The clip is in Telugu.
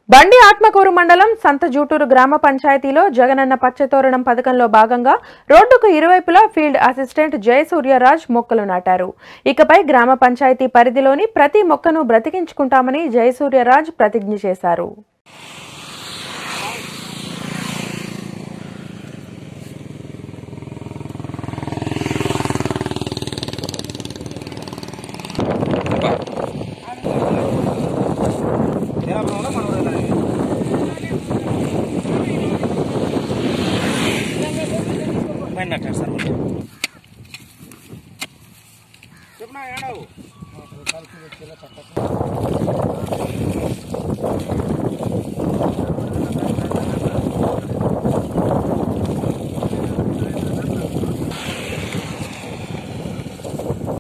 బండి ఆత్మకూరు మండలం సంత జూటూరు గ్రామ పంచాయతీలో జగనన్న పచ్చతోరణం పథకంలో భాగంగా రోడ్డుకు ఇరువైపులా ఫీల్డ్ అసిస్టెంట్ జయసూర్యరాజ్ మొక్కలు నాటారు ఇకపై గ్రామ పంచాయతీ పరిధిలోని ప్రతి మొక్కను బ్రతికించుకుంటామని జయసూర్యరాజ్ ప్రతిజ్ఞ చేశారు పైన కట్టారు సార్ మరి.